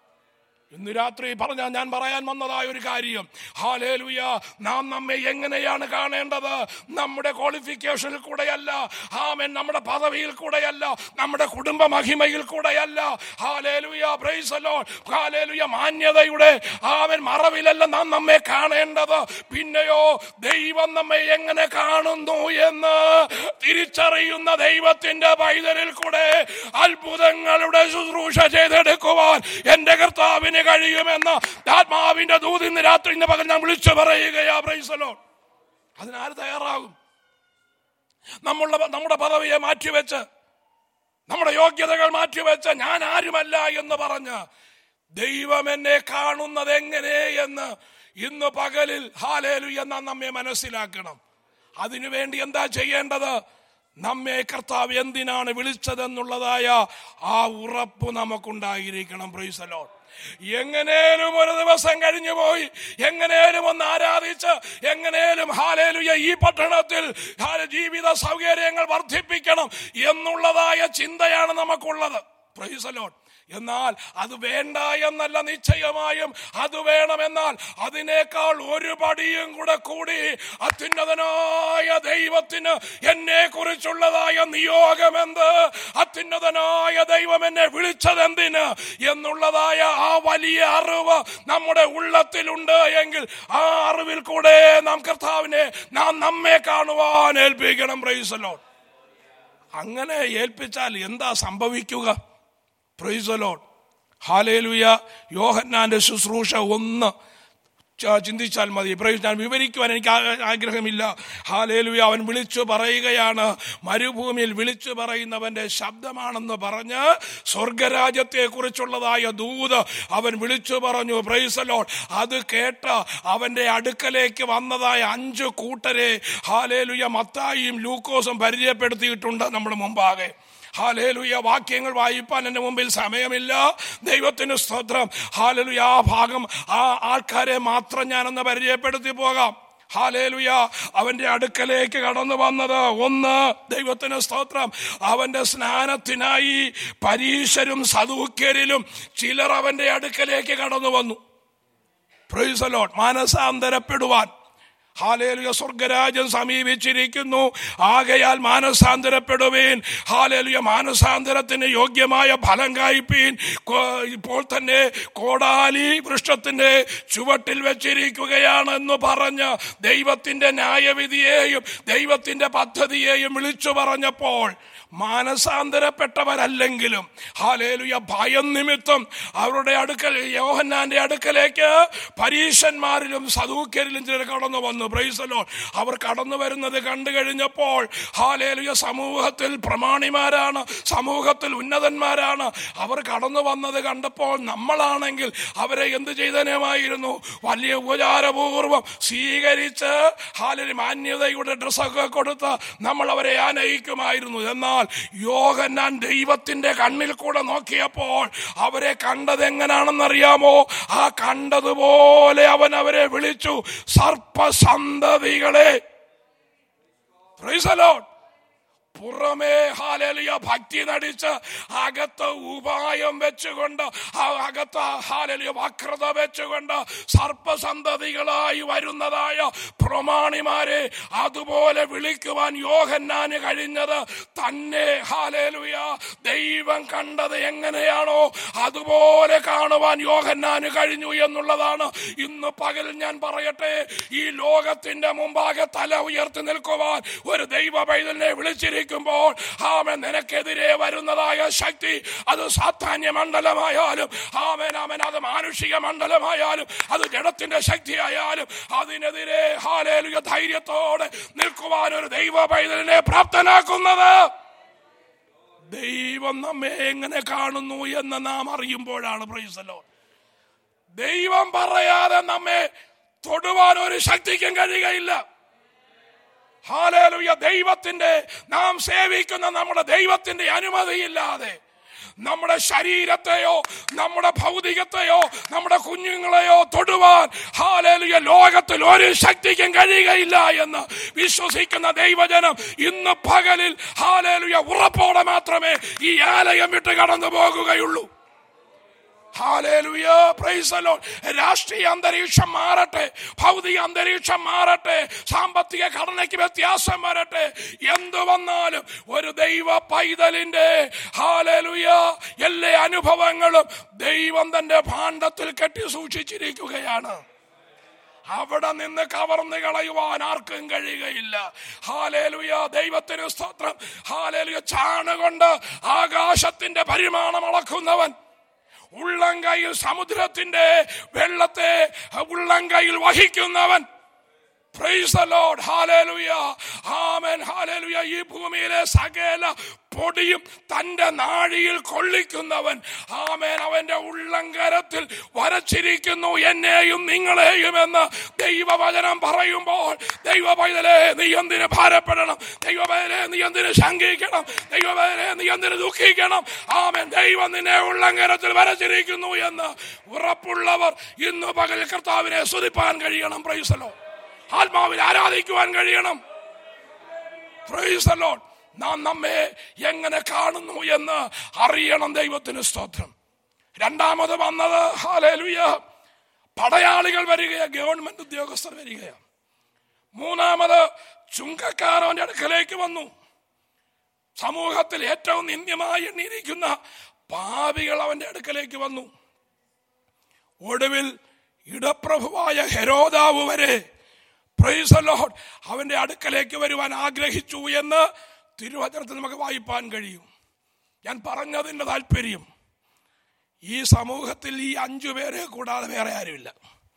ഇന്ന് രാത്രി പറഞ്ഞ ഞാൻ പറയാൻ വന്നതായ ഒരു കാര്യം ഹാലേലുയ നാം നമ്മെ എങ്ങനെയാണ് കാണേണ്ടത് നമ്മുടെ ക്വാളിഫിക്കേഷനിൽ കൂടെയല്ല ആമൻ നമ്മുടെ പദവിയിൽ കൂടെയല്ല നമ്മുടെ കുടുംബ മഹിമയിൽ കൂടെയല്ല ഹാലേലുയ പ്രൈസലോ ഹാലേലുയ മാന്യതയുടെ ആമൻ മറവിലല്ല നാം നമ്മെ കാണേണ്ടത് പിന്നെയോ ദൈവം നമ്മെ എങ്ങനെ കാണുന്നു എന്ന് തിരിച്ചറിയുന്ന ദൈവത്തിന്റെ പൈതലിൽ കൂടെ അത്ഭുതങ്ങളുടെ ശുശ്രൂഷ ചെയ്തെടുക്കുവാൻ എന്റെ കർത്താവിന് കഴിയുമെന്ന് ആത്മാവിന്റെ ദൂത് ഇന്ന് രാത്രി ഇന്ന് പകൽ ഞാൻ വിളിച്ചു പറയുകയാ പ്രൈസലോ അതിനാര് തയ്യാറാകും നമ്മളുടെ നമ്മുടെ പദവിയെ മാറ്റിവെച്ച് നമ്മുടെ യോഗ്യതകൾ മാറ്റിവെച്ച് ഞാൻ ആരുമല്ല എന്ന് പറഞ്ഞ് ദൈവം എന്നെ കാണുന്നത് എങ്ങനെ എന്ന് ഇന്ന് പകലിൽ ഹാലേലു എന്ന നമ്മെ മനസ്സിലാക്കണം അതിനുവേണ്ടി എന്താ ചെയ്യേണ്ടത് നമ്മെ കർത്താവ് എന്തിനാണ് വിളിച്ചതെന്നുള്ളതായ ആ ഉറപ്പ് നമുക്കുണ്ടായിരിക്കണം പ്രൈസലോ എങ്ങനേലും ഒരു ദിവസം കഴിഞ്ഞു പോയി എങ്ങനേലും ഒന്ന് ആരാധിച്ച് എങ്ങനേലും ഹാലേലുയ ഈ പട്ടണത്തിൽ ഹാല- ജീവിത സൗകര്യങ്ങൾ വർദ്ധിപ്പിക്കണം എന്നുള്ളതായ ചിന്തയാണ് നമുക്കുള്ളത് പ്രൈസലോട്ട് എന്നാൽ അത് വേണ്ട എന്നല്ല നിശ്ചയമായും അത് വേണമെന്നാൽ അതിനേക്കാൾ ഒരു പടിയും കൂടെ കൂടി അത്യുന്നതനായ ദൈവത്തിന് എന്നെ കുറിച്ചുള്ളതായ നിയോഗമെന്ത് അത്യുന്നതനായ ദൈവം എന്നെ വിളിച്ചതെന്തിന് എന്നുള്ളതായ ആ വലിയ അറിവ് നമ്മുടെ ഉള്ളത്തിലുണ്ട് എങ്കിൽ ആ അറിവിൽ കൂടെ നാം കർത്താവിനെ നാം നമ്മെ കാണുവാൻ ഏൽപ്പിക്കണം പ്രൈസലോ അങ്ങനെ ഏൽപ്പിച്ചാൽ എന്താ സംഭവിക്കുക പ്രൈസലോൺ ഹാലേലുയ യോഹന്നാന്റെ ശുശ്രൂഷ ഒന്ന് ച- ചിന്തിച്ചാൽ മതി പ്രൈസ് ഞാൻ വിവരിക്കുവാൻ എനിക്ക് ആ- ആഗ്രഹമില്ല ഹാലേലുയ അവൻ വിളിച്ചു പറയുകയാണ് മരുഭൂമിയിൽ വിളിച്ചു പറയുന്നവന്റെ ശബ്ദമാണെന്ന് പറഞ്ഞ് സ്വർഗരാജ്യത്തെ കുറിച്ചുള്ളതായ ദൂത് അവൻ വിളിച്ചു പറഞ്ഞു പ്രൈസലോൺ അത് കേട്ട് അവന്റെ അടുക്കലേക്ക് വന്നതായ അഞ്ച് കൂട്ടരെ ഹാലേലുയ മത്തായിയും ലൂക്കോസും പരിചയപ്പെടുത്തിയിട്ടുണ്ട് നമ്മുടെ മുമ്പാകെ ഹാലേലുയ വാക്യങ്ങൾ വായിപ്പാൻ എൻ്റെ മുമ്പിൽ സമയമില്ല ദൈവത്തിന് സ്തോത്രം ഹാലേലുയ ആ ഭാഗം ആ ആൾക്കാരെ മാത്രം ഞാനൊന്ന് പരിചയപ്പെടുത്തി പോകാം ഹാലേലുയ അവന്റെ അടുക്കലേക്ക് കടന്നു വന്നത് ഒന്ന് ദൈവത്തിന് സ്തോത്രം അവന്റെ സ്നാനത്തിനായി പരീശരും സദൂക്യരിലും ചിലർ അവന്റെ അടുക്കലേക്ക് കടന്നു വന്നു പ്രൈസലോട്ട് മാനസാന്തരപ്പെടുവാൻ ഹാലേലുയ സ്വർഗരാജ്യം സമീപിച്ചിരിക്കുന്നു ആകയാൽ മാനസാന്തരപ്പെടുവീൻ ഹാലേലുയ മാനസാന്തരത്തിന് യോഗ്യമായ ഫലം കായ്പീൻ കോ- ഇപ്പോൾ തന്നെ കോടാലി വൃക്ഷത്തിന്റെ ചുവട്ടിൽ വെച്ചിരിക്കുകയാണെന്ന് പറഞ്ഞ് ദൈവത്തിന്റെ ന്യായവിധിയെയും ദൈവത്തിന്റെ പദ്ധതിയെയും വിളിച്ചു പറഞ്ഞപ്പോൾ മാനസാന്തരപ്പെട്ടവരല്ലെങ്കിലും ഹാലേലുയ ഭയം നിമിത്തം അവരുടെ അടുക്കൽ യോഹന്നാന്റെ അടുക്കലേക്ക് പരീശന്മാരിലും സദൂക്കരിലും ചിലർ കടന്നു വന്നു പ്രൈസലോ അവർ കടന്നു വരുന്നത് കണ്ടു കഴിഞ്ഞപ്പോൾ ഹാലേലുയ സമൂഹത്തിൽ പ്രമാണിമാരാണ് സമൂഹത്തിൽ ഉന്നതന്മാരാണ് അവർ കടന്നു വന്നത് കണ്ടപ്പോൾ നമ്മളാണെങ്കിൽ അവരെ എന്ത് ചെയ്തനുമായിരുന്നു വലിയ ഉപചാരപൂർവം സ്വീകരിച്ച് ഹാലിന് മാന്യതയുടെ ഡ്രസ്സൊക്കെ കൊടുത്ത് നമ്മൾ അവരെ ആനയിക്കുമായിരുന്നു എന്നാൽ യോഗന്നാൻ ദൈവത്തിന്റെ കണ്ണിൽ കൂടെ നോക്കിയപ്പോൾ അവരെ കണ്ടത് എങ്ങനെയാണെന്നറിയാമോ ആ കണ്ടതുപോലെ അവൻ അവരെ വിളിച്ചു സർപ്പസന്തതികളെ Praise the Lord. പുറമേ ഹാലലിയ ഭക്തി നടിച്ച് അകത്ത് ഉപായം വെച്ചുകൊണ്ട് ആ അകത്ത് ഹാലലിയ വക്രത വെച്ചുകൊണ്ട് സർപ്പസന്തതികളായി വരുന്നതായ പ്രമാണിമാരെ അതുപോലെ വിളിക്കുവാൻ യോഹന്നാന് കഴിഞ്ഞത് തന്നെ ഹാലലുയ ദൈവം കണ്ടത് എങ്ങനെയാണോ അതുപോലെ കാണുവാൻ യോഹന്നാന് കഴിഞ്ഞു എന്നുള്ളതാണ് ഇന്ന് പകൽ ഞാൻ പറയട്ടെ ഈ ലോകത്തിന്റെ മുമ്പാകെ തല ഉയർത്തി നിൽക്കുവാൻ ഒരു ദൈവ പൈതലിനെ വിളിച്ചിരിക്കുമ്പോൾ ആമൻ നിനക്കെതിരെ വരുന്നതായ ശക്തി അത് സാധാന്യ മണ്ഡലമായാലും ആമൻ ആമൻ അത് മാനുഷിക മണ്ഡലമായാലും അത് ജഡത്തിന്റെ ശക്തിയായാലും അതിനെതിരെ ഹാലേലുക ധൈര്യത്തോടെ നിൽക്കുവാൻ ഒരു ദൈവ പൈതലിനെ പ്രാപ്തനാക്കുന്നത് ദൈവം നമ്മെ എങ്ങനെ കാണുന്നു എന്ന് നാം അറിയുമ്പോഴാണ് പ്രൈസലോ ദൈവം പറയാതെ നമ്മെ തൊടുവാൻ ഒരു ശക്തിക്കും കഴിയുകയില്ല ഹാലേലുയ ദൈവത്തിന്റെ നാം സേവിക്കുന്ന നമ്മുടെ ദൈവത്തിന്റെ അനുമതിയില്ലാതെ നമ്മുടെ ശരീരത്തെയോ നമ്മുടെ ഭൗതികത്തെയോ നമ്മുടെ കുഞ്ഞുങ്ങളെയോ തൊടുവാൻ ഹാലേലുയ ലോകത്തിൽ ഒരു ശക്തിക്കും കഴിയുകയില്ല എന്ന് വിശ്വസിക്കുന്ന ദൈവജനം ഇന്ന് പകലിൽ ഹാലേലുയ ഉറപ്പോടെ മാത്രമേ ഈ ആലയം വിട്ട് കടന്നു പോകുകയുള്ളൂ ഹാലേലുയ പ്രൈസ് the Lord. രാഷ്ട്രീയ അന്തരീക്ഷം മാറട്ടെ ഭൗതിക അന്തരീക്ഷം മാറട്ടെ സാമ്പത്തിക ഘടനയ്ക്ക് വ്യത്യാസം വരട്ടെ എന്തു വന്നാലും ഒരു ദൈവ പൈതലിന്റെ ഹാലേലുയ എല്ലാ അനുഭവങ്ങളും ദൈവം തന്റെ ഭാണ്ഡത്തിൽ കെട്ടി സൂക്ഷിച്ചിരിക്കുകയാണ് അവിടെ നിന്ന് കവർന്നു കളയുവാൻ ആർക്കും കഴിയുകയില്ല ഹാലേലുയ ദൈവത്തിന് സ്തോത്രം ഹാലേലുയ ചാണുകൊണ്ട് ആകാശത്തിന്റെ പരിമാണം അളക്കുന്നവൻ ഉള്ളംകൈയിൽ സമുദ്രത്തിന്റെ വെള്ളത്തെ ഉള്ളംകൈയിൽ വഹിക്കുന്നവൻ Praise the Lord. Hallelujah. Amen. Hallelujah. ഈ ഭൂമിയിലെ സകല പൊടിയും തന്റെ നാഴിയിൽ കൊള്ളിക്കുന്നവൻ ആമേൻ അവന്റെ ഉള്ളങ്കരത്തിൽ വരച്ചിരിക്കുന്നു എന്നെയും നിങ്ങളെയും എന്ന് ദൈവവചനം പറയുമ്പോൾ ദൈവ പൈതലെ നീ എന്തിന് ഭാരപ്പെടണം ദൈവ പൈതലെ നീ എന്തിന് ശങ്കിക്കണം ദൈവ പൈതലെ നീ എന്തിന് ദുഃഖിക്കണം ആമേൻ ദൈവം നിന്നെ ഉള്ളങ്കരത്തിൽ വരച്ചിരിക്കുന്നു എന്ന് ഉറപ്പുള്ളവർ ഇന്ന് പകൽ കർത്താവിനെ സ്തുതിപ്പാൻ കഴിയണം പ്രൈസലോ ആത്മാവിൽ ആരാധിക്കുവാൻ കഴിയണം Praise the Lord. നാം നമ്മെ എങ്ങനെ കാണുന്നു എന്ന് അറിയണം ദൈവത്തിന് സ്തോത്രം രണ്ടാമത് വന്നത് ഹാലേലുയ പടയാളികൾ വരികയാ ഗവൺമെന്റ് ഉദ്യോഗസ്ഥർ വരികയാ മൂന്നാമത് ചുങ്കക്കാർ അവന്റെ അടുക്കലേക്ക് വന്നു സമൂഹത്തിൽ ഏറ്റവും നിന്ദ്യമായി എണ്ണിയിരിക്കുന്ന പാപികൾ അവന്റെ അടുക്കലേക്ക് വന്നു ഒടുവിൽ ഇടപ്രഭുവായ ഹെരോദാവ് വരെ Praise the Lord. അവന്റെ അടുക്കലേക്ക് വരുവാൻ ആഗ്രഹിച്ചു എന്ന് തിരുവചനത്തിൽ നമുക്ക് വായിപ്പാൻ കഴിയും ഞാൻ പറഞ്ഞതിന്റെ താല്പര്യം ഈ സമൂഹത്തിൽ ഈ അഞ്ചു പേരെ കൂടാതെ വേറെ ആരുമില്ല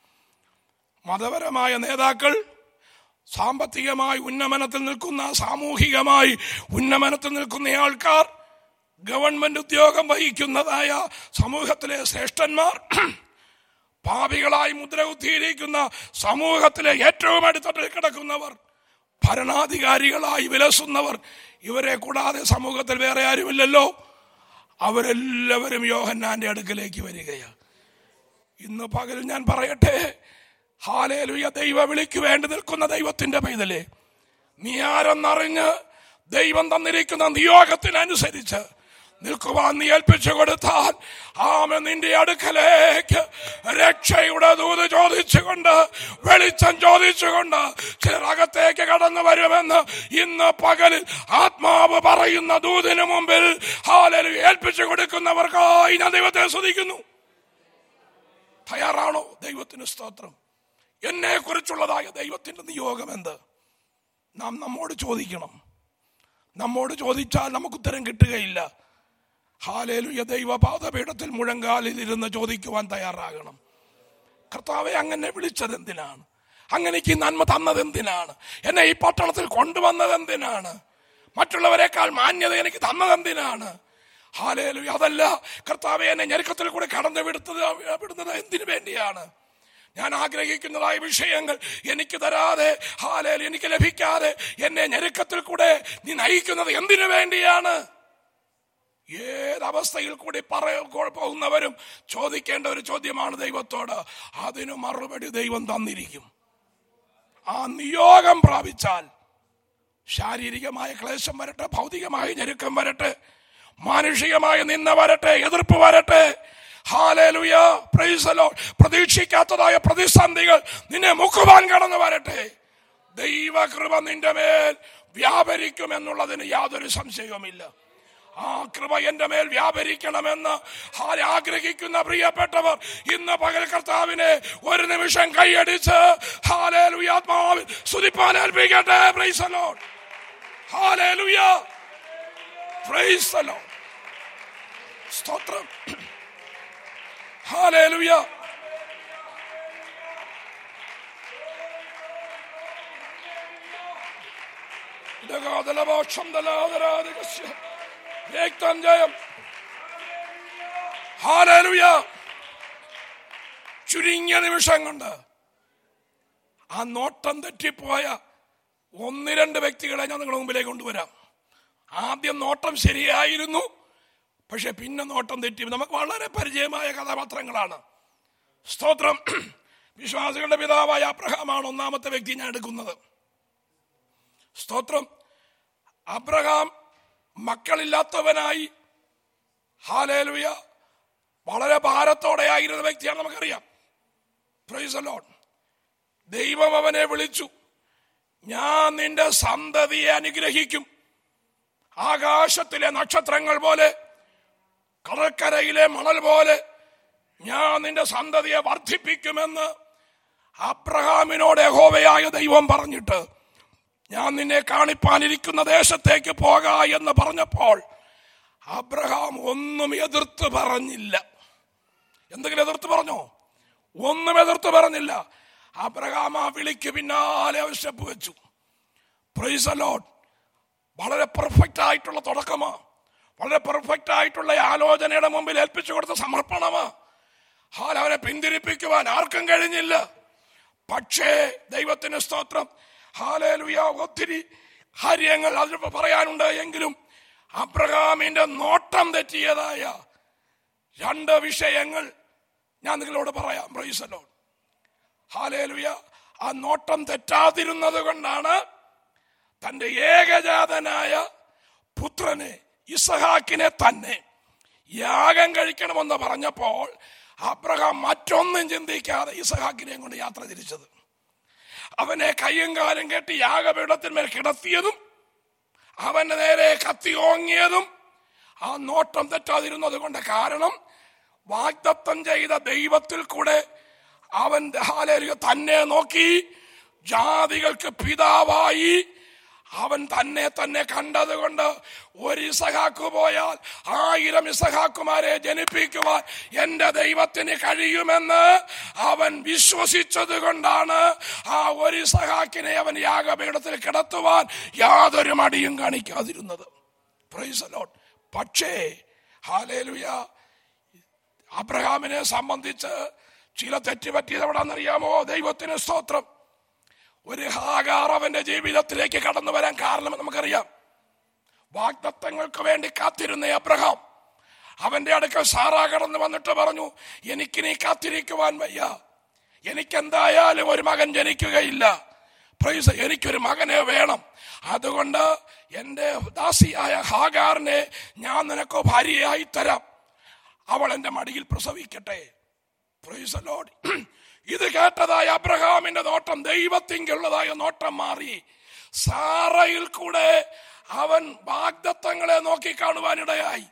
മതപരമായ നേതാക്കൾ സാമ്പത്തികമായി ഉന്നമനത്തിൽ നിൽക്കുന്ന സാമൂഹികമായി ഉന്നമനത്തിൽ നിൽക്കുന്ന ആൾക്കാർ ഗവൺമെന്റ് ഉദ്യോഗം വഹിക്കുന്നതായ സമൂഹത്തിലെ ശ്രേഷ്ഠന്മാർ പാപികളായി മുദ്ര കുത്തിയിരിക്കുന്ന സമൂഹത്തിലെ ഏറ്റവും അടിത്തട്ടിൽ കിടക്കുന്നവർ ഭരണാധികാരികളായി വിലസുന്നവർ ഇവരെ കൂടാതെ സമൂഹത്തിൽ വേറെ ആരുമില്ലല്ലോ അവരെല്ലാവരും യോഹന്നാന്റെ അടുക്കലേക്ക് വരികയാണ് ഇന്ന് പകൽ ഞാൻ പറയട്ടെ ഹാലേലുയ ദൈവ വിളിക്ക് വേണ്ടി നിൽക്കുന്ന ദൈവത്തിന്റെ പൈതലേ നീ ആരെന്നറിഞ്ഞ് ദൈവം തന്നിരിക്കുന്ന നിയോഗത്തിനനുസരിച്ച് നിൽക്കുവാൻ നീ ഏൽപ്പിച്ചു കൊടുത്താൽ ആമ നിന്റെ അടുക്കലേക്ക് രക്ഷയുടെ ദൂത് ചോദിച്ചുകൊണ്ട് വെളിച്ചം ചോദിച്ചുകൊണ്ട് ചിലർ അകത്തേക്ക് കടന്നു വരുമെന്ന് ഇന്ന് പകലിൽ ആത്മാവ് പറയുന്ന ദൂതിനു മുമ്പിൽ ഹാലലു ഏൽപ്പിച്ചു കൊടുക്കുന്നവർക്കായി ഞാൻ ദൈവത്തെ സ്തുതിക്കുന്നു തയ്യാറാണോ ദൈവത്തിന് സ്തോത്രം എന്നെ കുറിച്ചുള്ളതായ ദൈവത്തിന്റെ നിയോഗം എന്ത് നാം നമ്മോട് ചോദിക്കണം നമ്മോട് ചോദിച്ചാൽ നമുക്ക് ഉത്തരം കിട്ടുകയില്ല ഹാലേലുയ ദൈവ പാദപീഠത്തിൽ മുഴങ്കാലിൽ ഇരുന്ന് ചോദിക്കുവാൻ തയ്യാറാകണം കർത്താവെ അങ്ങനെ വിളിച്ചത് എന്തിനാണ് അങ്ങനെ എനിക്ക് ഈ നന്മ തന്നത് എന്തിനാണ് എന്നെ ഈ പട്ടണത്തിൽ കൊണ്ടുവന്നത് എന്തിനാണ് മറ്റുള്ളവരെക്കാൾ മാന്യത എനിക്ക് തന്നത് എന്തിനാണ് ഹാലേലു അതല്ല കർത്താവെ എന്നെ ഞെരുക്കത്തിൽ കൂടെ കടന്നു വിടുത്തത് വിടുന്നത് എന്തിനു വേണ്ടിയാണ് ഞാൻ ആഗ്രഹിക്കുന്നതായ വിഷയങ്ങൾ എനിക്ക് തരാതെ ഹാലേൽ എനിക്ക് ലഭിക്കാതെ എന്നെ ഞെരുക്കത്തിൽ കൂടെ നീ നയിക്കുന്നത് എന്തിനു വേണ്ടിയാണ് ഏതവസ്ഥയിൽ കൂടി പറയ പോകുന്നവരും ചോദിക്കേണ്ട ഒരു ചോദ്യമാണ് ദൈവത്തോട് അതിന് മറുപടി ദൈവം തന്നിരിക്കും ആ നിയോഗം പ്രാപിച്ചാൽ ശാരീരികമായ ക്ലേശം വരട്ടെ ഭൗതികമായ ഞെരുക്കം വരട്ടെ മാനുഷികമായ നിന്ന വരട്ടെ എതിർപ്പ് വരട്ടെ ഹാലേലുയ പ്രൈസലോ പ്രതീക്ഷിക്കാത്തതായ പ്രതിസന്ധികൾ നിന്നെ മുക്കുവാൻ കടന്നു വരട്ടെ ദൈവകൃപ നിന്റെ മേൽ വ്യാപരിക്കും എന്നുള്ളതിന് യാതൊരു സംശയവുമില്ല ആ കൃപ എന്റെ മേൽ വ്യാപരിക്കണമെന്ന് ആരെ ആഗ്രഹിക്കുന്ന പ്രിയപ്പെട്ടവർ ഇന്ന് പകൽ കർത്താവിനെ ഒരു നിമിഷം കൈയടിച്ച് ഹാലേലുയ ആത്മാവിൽ സ്തുതിപ്പാൻ ഏൽപ്പിക്കട്ടെ പ്രൈസലോ ഹാലേലുയ പ്രൈസലോ സ്തോത്രം ഹാലേലുയ ഇടകാതലമോക്ഷം ദലാതരാധികസ്യ ഏക്തം ജയം ഹാലേലുയ ചുരുങ്ങിയ നിമിഷം കൊണ്ട് ആ നോട്ടം തെറ്റിപ്പോയ ഒന്ന് രണ്ട് വ്യക്തികളെ ഞാൻ നിങ്ങളുടെ മുമ്പിലേക്ക് കൊണ്ടുവരാം ആദ്യം നോട്ടം ശരിയായിരുന്നു പക്ഷെ പിന്നെ നോട്ടം തെറ്റി നമുക്ക് വളരെ പരിചയമായ കഥാപാത്രങ്ങളാണ് സ്തോത്രം വിശ്വാസികളുടെ പിതാവായ അബ്രഹാമാണ് ഒന്നാമത്തെ വ്യക്തി ഞാൻ എടുക്കുന്നത് സ്തോത്രം അബ്രഹാം മക്കളില്ലാത്തവനായി ഹാലേലുയ വളരെ ഭാരത്തോടെയായിരുന്ന വ്യക്തിയാണ് നമുക്കറിയാം പ്രൈസ് ലോൺ ദൈവം അവനെ വിളിച്ചു ഞാൻ നിന്റെ സന്തതിയെ അനുഗ്രഹിക്കും ആകാശത്തിലെ നക്ഷത്രങ്ങൾ പോലെ കടൽക്കരയിലെ മണൽ പോലെ ഞാൻ നിന്റെ സന്തതിയെ വർദ്ധിപ്പിക്കുമെന്ന് അബ്രഹാമിനോട് യഹോവയായ ദൈവം പറഞ്ഞിട്ട് ഞാൻ നിന്നെ കാണിപ്പാനിരിക്കുന്ന ദേശത്തേക്ക് പോക എന്ന് പറഞ്ഞപ്പോൾ അബ്രഹാം ഒന്നും എതിർത്ത് പറഞ്ഞില്ല എന്തെങ്കിലും എതിർത്ത് പറഞ്ഞോ ഒന്നും എതിർത്ത് പറഞ്ഞില്ല അബ്രഹാം ആ വിളിക്ക് പിന്നാലെ അവൻ സ്റ്റെപ്പ് വെച്ചു പ്രൈസ് അലോട്ട് വളരെ പെർഫെക്റ്റ് ആയിട്ടുള്ള തുടക്കമാ വളരെ പെർഫെക്റ്റ് ആയിട്ടുള്ള ആലോചനയുടെ മുമ്പിൽ ഏൽപ്പിച്ചു കൊടുത്ത സമർപ്പണമാ ഹാൽ അവനെ പിന്തിരിപ്പിക്കുവാൻ ആർക്കും കഴിഞ്ഞില്ല പക്ഷേ ദൈവത്തിന് സ്തോത്രം ഹാലേലുയ ഒത്തിരി കാര്യങ്ങൾ അതിന് പറയാനുണ്ട് എങ്കിലും അബ്രഹാമിന്റെ നോട്ടം തെറ്റിയതായ രണ്ട് വിഷയങ്ങൾ ഞാൻ നിങ്ങളോട് പറയാം പ്രൈസലോ ഹാലേലുയ ആ നോട്ടം തെറ്റാതിരുന്നത് കൊണ്ടാണ് തന്റെ ഏകജാതനായ പുത്രനെ ഇസഹാക്കിനെ തന്നെ യാഗം കഴിക്കണമെന്ന് പറഞ്ഞപ്പോൾ അബ്രഹാം മറ്റൊന്നും ചിന്തിക്കാതെ ഇസഹാക്കിനെ കൊണ്ട് യാത്ര തിരിച്ചത് അവനെ കയ്യും കാലും കെട്ടി യാഗപീഠത്തിന്മേൽ കിടത്തിയതും അവന്റെ നേരെ കത്തി ഓങ്ങിയതും ആ നോട്ടം തെറ്റാതിരുന്നത് കൊണ്ട് കാരണം വാഗ്ദത്തം ചെയ്ത ദൈവത്തിൽ കൂടെ അവൻ ഹാലേലുയ തന്നെ നോക്കി ജാതികൾക്ക് പിതാവായി അവൻ തന്നെ തന്നെ കണ്ടതുകൊണ്ട് ഒരു ഇസഹാക്ക് പോയാൽ ആയിരം ഇസഹാക്കുമാരെ ജനിപ്പിക്കുവാൻ എന്റെ ദൈവത്തിന് കഴിയുമെന്ന് അവൻ വിശ്വസിച്ചത് കൊണ്ടാണ് ആ ഒരു ഇസഹാക്കിനെ അവൻ യാഗപീഠത്തിൽ കിടത്തുവാൻ യാതൊരു മടിയും കാണിക്കാതിരുന്നത് പ്രൈസലോട്ട് പക്ഷേ ഹാലേലുയ അബ്രഹാമിനെ സംബന്ധിച്ച് ചില തെറ്റുപറ്റിയത് എവിടാന്നറിയാമോ ദൈവത്തിന് സ്തോത്രം ഒരു ഹാഗാർ അവന്റെ ജീവിതത്തിലേക്ക് കടന്നു വരാൻ കാരണം നമുക്കറിയാം വാഗ്ദത്തങ്ങൾക്ക് വേണ്ടി കാത്തിരുന്ന അബ്രഹാം അവന്റെ അടുക്കൽ സാറാ കടന്നു വന്നിട്ട് പറഞ്ഞു എനിക്ക് നീ കാത്തിരിക്കുവാൻ വയ്യ എനിക്കെന്തായാലും ഒരു മകൻ ജനിക്കുകയില്ല പ്രൈസ് എനിക്കൊരു മകനെ വേണം അതുകൊണ്ട് എൻ്റെ ദാസിയായ ഹാഗാറിനെ ഞാൻ നിനക്ക് ഭാര്യയായി തരാം അവൾ എൻ്റെ മടിയിൽ പ്രസവിക്കട്ടെ Praise the Lord. ഇത് കേട്ടതായ അബ്രഹാമിന്റെ നോട്ടം ദൈവത്തിങ്കുള്ളതായ നോട്ടം മാറി സാറയിൽ കൂടെ അവൻ വാഗ്ദത്തങ്ങളെ നോക്കി കാണുവാനിടയായി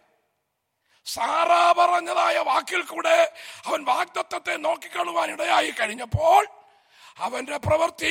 സാറ പറഞ്ഞതായ വാക്കിൽ കൂടെ അവൻ വാഗ്ദത്തത്തെ നോക്കിക്കാണുവാൻ ഇടയായി കഴിഞ്ഞപ്പോൾ അവന്റെ പ്രവൃത്തി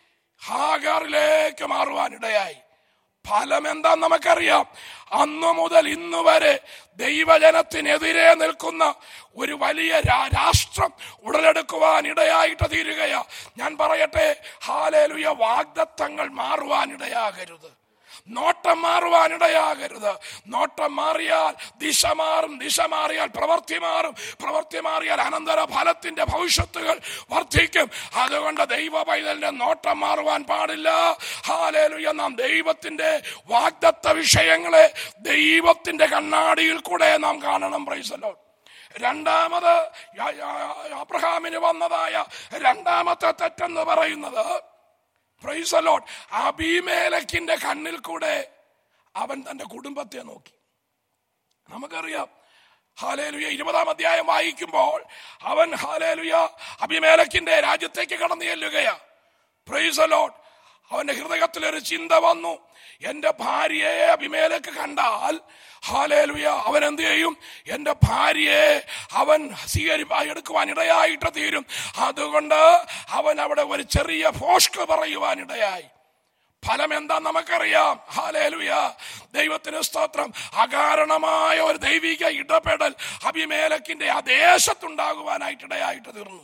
ഹാഗറിലേക്ക് മാറുവാൻ ഇടയായി ഫലം എന്താ നമുക്കറിയാം അന്നു മുതൽ ഇന്നു വരെ ദൈവജനത്തിനെതിരെ നിൽക്കുന്ന ഒരു വലിയ രാ- രാഷ്ട്രം ഉടലെടുക്കുവാൻ ഇടയായിട്ട് തീരുകയാ ഞാൻ പറയട്ടെ ഹാലേലുയ വാഗ്ദത്തങ്ങൾ മാറുവാൻ ഇടയാകരുത് നോട്ടം മാറുവാൻ ഇടയാകരുത് നോട്ടം മാറിയാൽ ദിശ മാറും ദിശ മാറിയാൽ പ്രവൃത്തി മാറും പ്രവൃത്തി മാറിയാൽ അനന്തര ഫലത്തിന്റെ ഭവിഷ്യത്തുകൾ വർദ്ധിക്കും അതുകൊണ്ട് ദൈവ പൈതലിന്റെ നോട്ടം മാറുവാൻ പാടില്ല ഹാലേലുയ നാം ദൈവത്തിന്റെ വാഗ്ദത്ത വിഷയങ്ങളെ ദൈവത്തിന്റെ കണ്ണാടിയിൽ കൂടെ നാം കാണണം പ്രൈസലോ രണ്ടാമത് യ- യ- അബ്രഹാമിന് വന്നതായ രണ്ടാമത്തെ തെറ്റെന്ന് പറയുന്നത് പ്രൈസ് അലോട്ട് അബിമേലക്കിന്റെ കണ്ണിൽ കൂടെ അവൻ തന്റെ കുടുംബത്തെ നോക്കി നമുക്കറിയാം ഹാലേലുയ ഇരുപതാം അധ്യായം വായിക്കുമ്പോൾ അവൻ ഹാലേലുയ അഭിമേലക്കിന്റെ രാജ്യത്തേക്ക് കടന്നു ചെല്ലുകയാ പ്രൈസ് അലോട്ട് അവന്റെ ഹൃദയത്തിൽ ഒരു ചിന്ത വന്നു എന്റെ ഭാര്യയെ അഭിമേലേക്ക് കണ്ടാൽ ഹാലേലുയ അവൻ എന്ത് ചെയ്യും എന്റെ ഭാര്യയെ അവൻ സ്വീകരിപ്പായി എടുക്കുവാൻ ഇടയായിട്ട് തീരും അതുകൊണ്ട് അവൻ അവിടെ ഒരു ചെറിയ ഫോഷ്ക്ക് പറയുവാൻ ഇടയായി ഫലം എന്താ നമുക്കറിയാം ഹാലേലുയ ദൈവത്തിന് സ്തോത്രം അകാരണമായ ഒരു ദൈവിക ഇടപെടൽ അഭിമേലക്കിന്റെ ആ ദേശത്തുണ്ടാകുവാനായിട്ട് ഇടയായിട്ട് തീർന്നു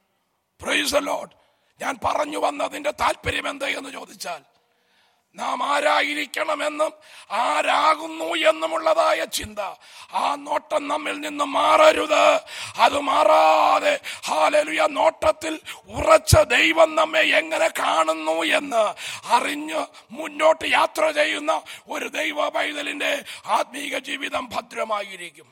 പ്രൈസ് ലോഡ് ഞാൻ പറഞ്ഞു വന്നതിന്റെ താല്പര്യം എന്താ എന്ന് ചോദിച്ചാൽ നാം ആരായിരിക്കണമെന്നും ആരാകുന്നു എന്നുമുള്ളതായ ചിന്ത ആ നോട്ടം നമ്മിൽ നിന്ന് മാറരുത് അത് മാറാതെ ഹാലലുയ നോട്ടത്തിൽ ഉറച്ച ദൈവം നമ്മെ എങ്ങനെ കാണുന്നു എന്ന് അറിഞ്ഞ് മുന്നോട്ട് യാത്ര ചെയ്യുന്ന ഒരു ദൈവ പൈതലിന്റെ ആത്മീക ജീവിതം ഭദ്രമായിരിക്കും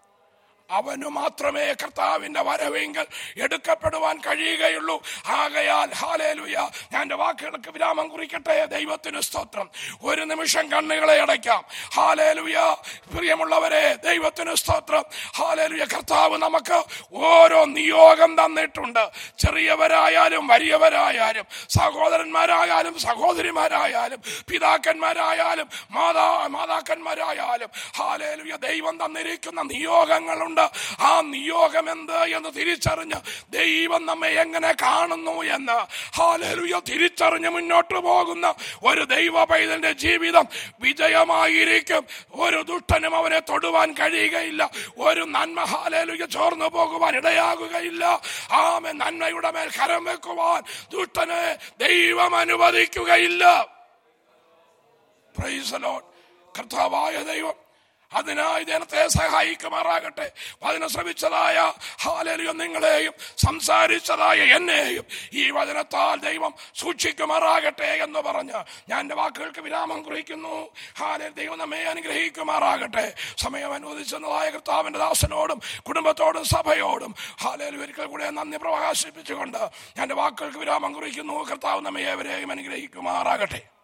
അവനു മാത്രമേ കർത്താവിന്റെ വരവെങ്കിൽ എടുക്കപ്പെടുവാൻ കഴിയുകയുള്ളൂ ആകയാൽ ഹാലേലുയ ഞാൻ എൻ്റെ വാക്കുകൾക്ക് വിരാമം കുറിക്കട്ടെ ദൈവത്തിന് സ്തോത്രം ഒരു നിമിഷം കണ്ണുകളെ അടയ്ക്കാം ഹാലേലുയ പ്രിയമുള്ളവരെ ദൈവത്തിന് സ്തോത്രം ഹാലേലുയ കർത്താവ് നമുക്ക് ഓരോ നിയോഗം തന്നിട്ടുണ്ട് ചെറിയവരായാലും വലിയവരായാലും സഹോദരന്മാരായാലും സഹോദരിമാരായാലും പിതാക്കന്മാരായാലും മാതാ മാതാക്കന്മാരായാലും ഹാലേലുയ ദൈവം തന്നിരിക്കുന്ന നിയോഗങ്ങളുണ്ട് ആ നിയോഗം എന്ത് എന്ന് തിരിച്ചറിഞ്ഞ് ദൈവം നമ്മെ എങ്ങനെ കാണുന്നു എന്ന് ഹാലേലുയ തിരിച്ചറിഞ്ഞ് മുന്നോട്ട് പോകുന്ന ഒരു ദൈവ പൈതന്റെ ജീവിതം വിജയമായിരിക്കും ഒരു ദുഷ്ടനും അവനെ തൊടുവാൻ കഴിയുകയില്ല ഒരു നന്മ ഹാലേലുയ ചോർന്നു പോകുവാൻ ഇടയാകുകയില്ല ആമെ നന്മയുടെ മേൽ കരം വെക്കുവാൻ ദുഷ്ടനെ ദൈവം അനുവദിക്കുകയില്ല Praise the Lord. കർത്താവായ ദൈവം അതിനായി ജനത്തെ സഹായിക്കുമാറാകട്ടെ അതിനെ ശ്രമിച്ചതായ ഹാലലിയോ നിങ്ങളെയും സംസാരിച്ചതായ എന്നെയും ഈ വചനത്താൽ ദൈവം സൂക്ഷിക്കുമാറാകട്ടെ എന്ന് പറഞ്ഞ് ഞാൻ എൻ്റെ വാക്കുകൾക്ക് വിരാമം കുറിക്കുന്നു ഹാലൽ ദൈവം നമ്മെ അനുഗ്രഹിക്കുമാറാകട്ടെ സമയം അനുവദിച്ചതായ കർത്താവിൻ്റെ ദാസനോടും കുടുംബത്തോടും സഭയോടും ഹാലൽ ഒരിക്കൽ കൂടെ നന്ദി പ്രകാശിപ്പിച്ചുകൊണ്ട് ഞാൻ എൻ്റെ വാക്കുകൾക്ക് വിരാമം കുറിക്കുന്നു കർത്താവ് നമ്മെ ഏവരെയും അനുഗ്രഹിക്കുമാറാകട്ടെ